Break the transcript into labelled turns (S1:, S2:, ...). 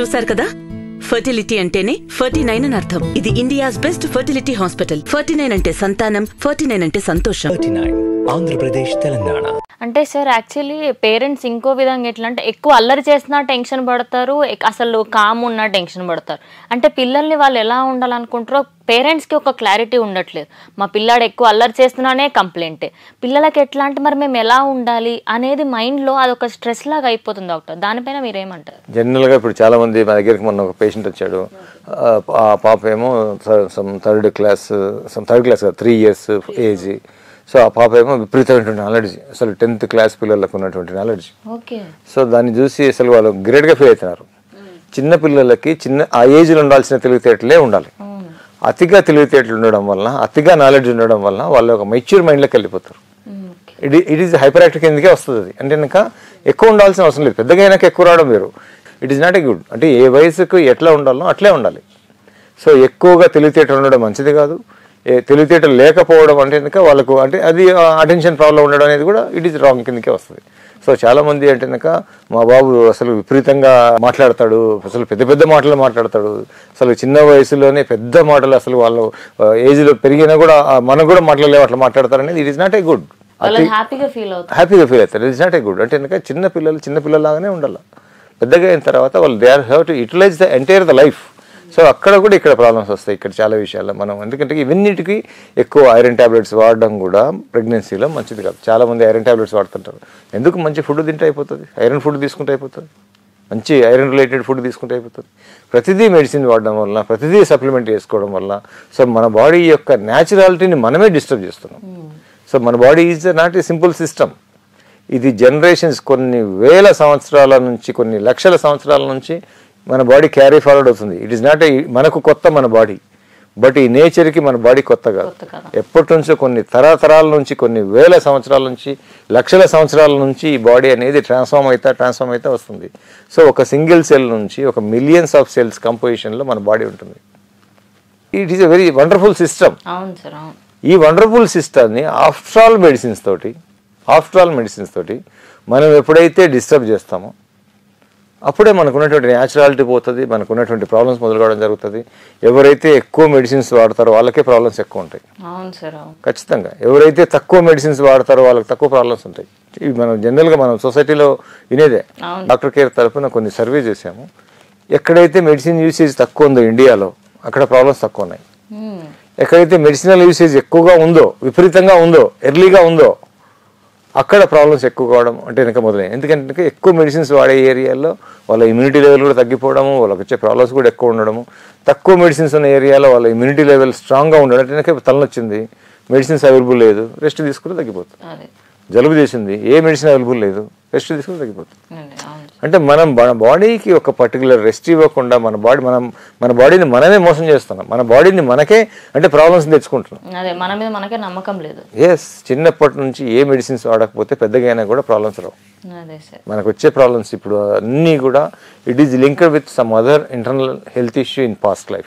S1: చూశారు కదా ఫర్టిలిటీ అంటేనే ఫర్టీ నైన్ అని అర్థం ఇది India's best fertility hospital forty nine అంటే సంతానం ఫర్టీ నైన్ అంటే సంతోషం
S2: థర్టీ నైన్ ఆంధ్రప్రదేశ్ తెలంగాణ
S3: అంటే సార్ యాక్చువల్లీ పేరెంట్స్ ఇంకో విధంగా ఎట్లా అంటే ఎక్కువ అల్లరి చేసినా టెన్షన్ పడతారు ఎక్- అసలు కామ్ ఉన్నా టెన్షన్ పడతారు అంటే పిల్లల్ని వాళ్ళు ఎలా ఉండాలనుకుంటారో పేరెంట్స్కి ఒక క్లారిటీ ఉండట్లేదు మా పిల్లాడు ఎక్కువ అల్లరి చేస్తున్నానే కంప్లైంటే పిల్లలకి ఎట్లా అంటే మరి మేము ఎలా ఉండాలి అనేది మైండ్లో అదొక స్ట్రెస్ లాగా అయిపోతుంది డాక్టర్ దానిపైన మీరేమంటారు
S4: జనరల్గా ఇప్పుడు చాలా మంది మా దగ్గరికి మొన్న ఒక పేషెంట్ వచ్చాడు ఆ, ఆ పాప ఏమో some third class some third class three years age so ఆ పాప ఏమో విపరీతమైనటువంటి నాలెడ్జ్ అసలు టెన్త్ క్లాస్ పిల్లలకు ఉన్నటువంటి నాలెడ్జ్
S3: ఓకే
S4: సో దాన్ని చూసి అసలు వాళ్ళు గ్రేట్గా ఫీల్ అవుతున్నారు చిన్న పిల్లలకి చిన్న ఆ ఏజ్లో ఉండాల్సిన తెలివితేటలే ఉండాలి అతిగా తెలివితేటలు ఉండడం వలన అతిగా నాలెడ్జ్ ఉండడం వలన వాళ్ళు ఒక మెచ్యూర్ మైండ్లోకి వెళ్ళిపోతారు it it is hyperactive కిందకే వస్తుంది అది అంటే కనుక ఎక్కువ ఉండాల్సిన అవసరం లేదు పెద్దగా అయినాక ఎక్కువ రావడం వేరు it is not a good అంటే ఏ వయసుకు ఎట్లా ఉండాలో అట్లే ఉండాలి సో ఎక్కువగా తెలివితేటలు ఉండడం మంచిది కాదు ఏ తెలివితేటలు లేకపోవడం అంటే కనుక వాళ్ళకు అంటే అది అటెన్షన్ ప్రాబ్లం ఉండడం అనేది కూడా ఇట్ ఈస్ రాంగ్ కిందకే వస్తుంది సో చాలా మంది అంటే కనుక మా బాబు అసలు విపరీతంగా మాట్లాడతాడు అసలు పెద్ద పెద్ద మాటలు మాట్లాడతాడు అసలు చిన్న వయసులోనే పెద్ద మాటలు అసలు వాళ్ళు ఏజ్లో పెరిగినా కూడా ఆ, మనం కూడా మాట్లాడలేము అట్లా మాట్లాడతారు అనేది it is not a good
S3: వాళ్ళు హ్యాపీగా ఫీల్ అవుతారు
S4: హ్యాపీగా ఫీల్ అవుతారు ఇట్స్ నాట్ ఏ గుడ్ అంటే కనుక చిన్న పిల్లలు చిన్న పిల్లలాగానే ఉండాలి పెద్దగా అయిన తర్వాత వాళ్ళు they are have to utilize the entire the life so అక్కడ కూడా ఇక్కడ ప్రాబ్లమ్స్ వస్తాయి ఇక్కడ చాలా విషయాల్లో మనం ఎందుకంటే ఇవన్నిటికీ ఎక్కువ ఐరన్ టాబ్లెట్స్ వాడడం కూడా ప్రెగ్నెన్సీలో మంచిది కాదు చాలా మంది ఐరన్ టాబ్లెట్స్ వాడుతుంటారు ఎందుకు మంచి ఫుడ్ తింటే అయిపోతుంది ఐరన్ ఫుడ్ తీసుకుంటే అయిపోతుంది మంచి ఐరన్ రిలేటెడ్ ఫుడ్ తీసుకుంటే అయిపోతుంది ప్రతిదీ మెడిసిన్ వాడడం వల్ల ప్రతిదీ సప్లిమెంట్ చేసుకోవడం వల్ల సో మన బాడీ యొక్క న్యాచురాలిటీని మనమే డిస్టర్బ్ చేస్తున్నాం సో మన body is not a simple system ఇది జనరేషన్స్ కొన్ని వేల సంవత్సరాల నుంచి కొన్ని లక్షల సంవత్సరాల నుంచి మన బాడీ క్యారీ ఫార్వర్డ్ అవుతుంది ఇట్ ఈస్ నాట్ మనకు కొత్త మన బాడీ బట్ ఈ నేచర్కి మన బాడీ కొత్త కాదు ఎప్పటి నుంచో కొన్ని తరతరాల నుంచి కొన్ని వేల సంవత్సరాల నుంచి లక్షల సంవత్సరాల నుంచి ఈ బాడీ అనేది ట్రాన్స్ఫార్మ్ అవుతా ట్రాన్స్ఫార్మ్ అవుతా వస్తుంది సో ఒక సింగిల్ సెల్ నుంచి ఒక మిలియన్స్ ఆఫ్ సెల్స్ కంపోజిషన్లో మన బాడీ ఉంటుంది it is a very wonderful system
S3: అవును సార్ అవును
S4: ఈ వండర్ఫుల్ సిస్టమ్ని ఆఫ్టర్ ఆల్ మెడిసిన్స్ తోటి ఆఫ్టర్ ఆల్ మెడిసిన్స్ తోటి మనం ఎప్పుడైతే డిస్టర్బ్ చేస్తామో అప్పుడే మనకు ఉన్నటువంటి న్యాచురాలిటీ పోతుంది మనకు ఉన్నటువంటి ప్రాబ్లమ్స్ మొదలు కావడం జరుగుతుంది ఎవరైతే ఎక్కువ మెడిసిన్స్ వాడతారో వాళ్ళకే ప్రాబ్లమ్స్ ఎక్కువ ఉంటాయి
S3: అవును సార్ అవును
S4: ఖచ్చితంగా ఎవరైతే తక్కువ మెడిసిన్స్ వాడతారో వాళ్ళకి తక్కువ ప్రాబ్లమ్స్ ఉంటాయి ఇవి మనం జనరల్గా మనం సొసైటీలో వినేదే డాక్టర్ కేర్ తరఫున కొన్ని సర్వే చేశాము ఎక్కడైతే మెడిసిన్ యూసేజ్ తక్కువ ఉందో ఇండియాలో అక్కడ ప్రాబ్లమ్స్ తక్కువ ఉన్నాయి
S3: మ్మ్.
S4: ఎక్కడైతే మెడిసినల్ యూసేజ్ ఎక్కువగా ఉందో విపరీతంగా ఉందో ఎర్లీగా ఉందో అక్కడ ప్రాబ్లమ్స్ ఎక్కువ కావడం అంటే వెనక మొదలైంది ఎందుకంటే ఎక్కువ మెడిసిన్స్ వాడే ఏరియాలో వాళ్ళ ఇమ్యూనిటీ లెవెల్ కూడా తగ్గిపోవడము వాళ్ళకి వచ్చే ప్రాబ్లమ్స్ కూడా ఎక్కువ ఉండడము తక్కువ మెడిసిన్స్ ఉన్న ఏరియాలో వాళ్ళ ఇమ్యూనిటీ లెవెల్ స్ట్రాంగ్గా ఉండడం అంటే వెనక తలనొచ్చింది మెడిసిన్స్ అవైలబుల్ లేదు రెస్ట్ తీసుకుంటే తగ్గిపోతుంది
S3: అదే
S4: జలుబు చేసింది ఏ మెడిసిన్ అవైలబుల్ లేదు రెస్ట్ తీసుకుంటే తగ్గిపోతుంది
S3: అదే అవును
S4: అంటే మనం మన బాడీకి ఒక పర్టికులర్ రెస్ట్ ఇవ్వకుండా మన బాడీ మనం మన బాడీని మనమే మోసం చేస్తున్నాం మన బాడీని మనకే అంటే ప్రాబ్లమ్స్ తెచ్చుకుంటున్నాం
S3: అదే మన మీద మనకే నమ్మకం లేదు
S4: ఎస్ చిన్నప్పటి నుంచి ఏ మెడిసిన్స్ వాడకపోతే పెద్దగా అయినా కూడా ప్రాబ్లమ్స్ రావు
S3: అదే సార్
S4: మనకు వచ్చే ప్రాబ్లమ్స్ ఇప్పుడు అన్నీ కూడా it is linked with some other internal health issue in past life